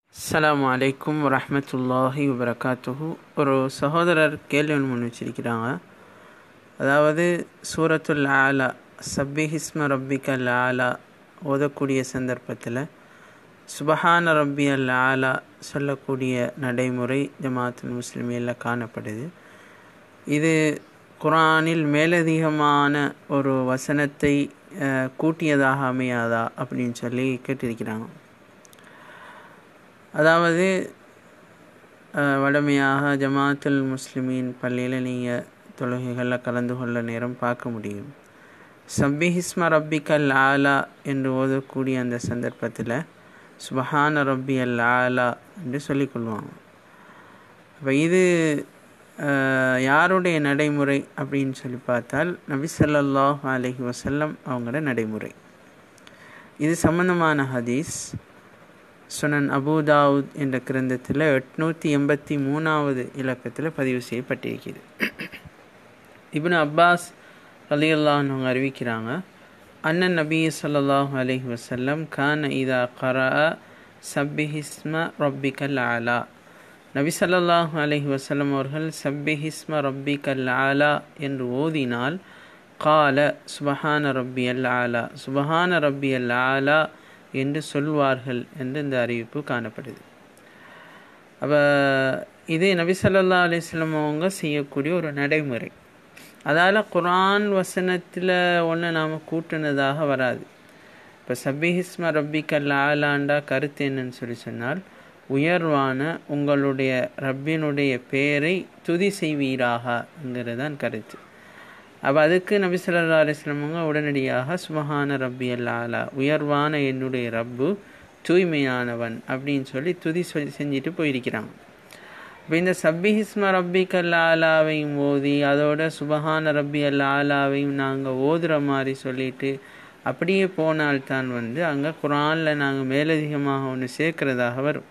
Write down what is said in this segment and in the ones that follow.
அஸ்ஸலாமு அலைக்கும் வரஹ்மத்துல்லாஹி வபரகாத்துஹு ஒரு சகோதரர் கேள்வி ஒன்று முன் வச்சிருக்கிறாங்க அதாவது சூரத்துல் ஆலா சப்பிஹிஸ்ம ரப்பிக்கல் ஆலா ஓதக்கூடிய சந்தர்ப்பத்தில் சுபஹான ரப்பி அல் ஆலா சொல்லக்கூடிய நடைமுறை ஜமாத்துல் முஸ்லிமியில் காணப்படுது இது குரானில் மேலதிகமான ஒரு வசனத்தை அஹ், கூட்டியதாக அமையாதா அப்படின்னு சொல்லி கேட்டிருக்கிறாங்க அதாவது அஹ், வழமையாக ஜமாத்துல் முஸ்லிமீன் பள்ளியில் நீங்கள் தொழுகைகளில் கலந்து கொள்ள நேரம் பார்க்க முடியும் சப்பிஹிஸ்ம ரப்பிக்கல் ஆலா என்று ஓதக்கூடிய அந்த சந்தர்ப்பத்தில் சுபஹான ரப்பி அல் ஆலா என்று சொல்லிக்கொள்வாங்க அப்போ இது அஹ், யாருடைய நடைமுறை அப்படின்னு சொல்லி பார்த்தால் நபி ஸல்லல்லாஹு அலைஹி வஸல்லம் அவங்களோட நடைமுறை இது சம்பந்தமான ஹதீஸ் சுனன் அபூதாவுத் என்ற கிரந்தத்தில் எட்நூற்றி எண்பத்தி மூணாவது இலக்கத்தில் பதிவு செய்யப்பட்டிருக்கிறது இப்னு அப்பாஸ் ரலியல்லாஹு அவங்க அறிவிக்கிறாங்க அண்ணன் நபி ஸல்லல்லாஹு அலைஹி வஸல்லம் கான இதா கரா சப்பிஹிஸ்ம ரப்பிக்கல் ஆலா நபி ஸல்லல்லாஹு அலைஹி வஸல்லம் அவர்கள் சப்பிஹிஸ்ம ரப்பிக்கல் ஆலா என்று ஓதினால் கால சுபஹான ரப்பி அல் ஆலா சுபஹான ரப்பி அல் ஆலா என்று சொல்வார்கள் என்று இந்த அறிவிப்பு காணப்படுது அப்போ இது நபி ஸல்லல்லாஹு அலைஹி வஸல்லம் அவங்க செய்யக்கூடிய ஒரு நடைமுறை அதால் குர்ஆன் வசனத்தில் ஒன்று நாம் கூட்டுனதாக வராது இப்போ சபிஹிஸ்ம ரப்பிக்கல் ஆலாண்டா கருத்து என்னன்னு சொல்லி சொன்னால் உயர்வான உங்களுடைய ரப்பினுடைய பெயரை துதி செய்வீராகங்கிறது தான் கருத்து அப்போ அதுக்கு நபி ஸல்லல்லாஹு அலைஹி வஸல்லம் அவங்க உடனடியாக சுபஹான ரப்பி அல் ஆலா உயர்வான என்னுடைய ரப்பு தூய்மையானவன் அப்படின்னு சொல்லி துதி சொல்லி செஞ்சுட்டு போயிருக்கிறாங்க இப்போ இந்த சப்பிஹிஸ்ம ரப்பிக்கல் ஆலாவையும் ஓதி அதோட சுபஹான ரப்பி அல் ஆலாவையும் நாங்கள் ஓதுற மாதிரி சொல்லிட்டு அப்படியே போனால்தான் வந்து அங்கே குரானில் நாங்கள் மேலதிகமாக ஒன்று சேர்க்கிறதாக வரும்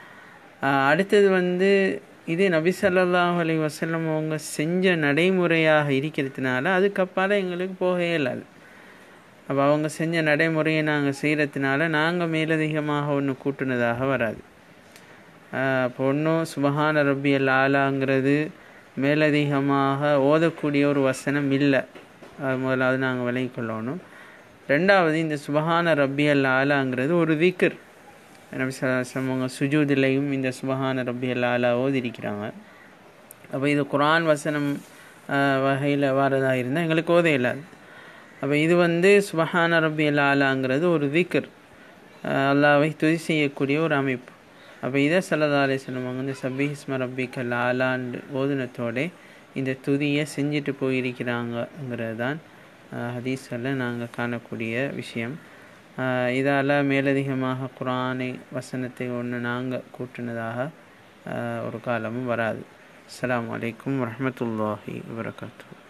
ஆஹ் அடுத்தது வந்து இது நபி ஸல்லல்லாஹு அலைஹி வஸல்லம் அவங்க செஞ்ச நடைமுறையாக இருக்கிறதுனால அதுக்கப்பால எங்களுக்கு போக இயலாது அப்போ அவங்க செஞ்ச நடைமுறையை நாங்கள் செய்கிறதுனால நாங்கள் மேலதிகமாக ஒன்று கூட்டுனதாக வராது இப்போ ஒன்றும் சுபஹான ரப்பி அல் ஆலாங்கிறது மேலதிகமாக ஓதக்கூடிய ஒரு வசனம் இல்லை அது முதலாவது நாங்கள் விலகிக் கொள்ளணும் ரெண்டாவது இந்த சுபஹான ரப்பி அல் ஆலாங்கிறது ஒரு திக்ர் நபி ஸல்லல்லாஹு அவங்க சுஜூதிலையும் இந்த சுபஹான ரப்பி அல் ஆலா ஓதிருக்கிறாங்க அப்போ இது குர்ஆன் வசனம் வகையில் வரதா இருந்தால் எங்களுக்கு ஓத இயலாது அப்போ இது வந்து சுபஹான ரப்பி அல் ஆலாங்கிறது ஒரு திக்ர் அல்லாவை துதி செய்யக்கூடிய ஒரு அமைப்பு அப்போ இதை சல்லா அலிஸ்லம் அவங்க வந்து சபிஹிஸ்ம ரப்பிக்கல் ஆலாண்டு ஓதுனத்தோட இந்த துதியை செஞ்சுட்டு போயிருக்கிறாங்கங்கிறது தான் ஹதீஸில் நாங்கள் காணக்கூடிய விஷயம் இதால் மேலதிகமாக குரானை வசனத்தை ஒன்று நாங்கள் கூட்டினதாக ஆஹ், ஒரு காலமும் வராது அஸ்ஸலாமு அலைக்கும் வரஹ்மத்துல்லாஹி வபரகாத்துஹு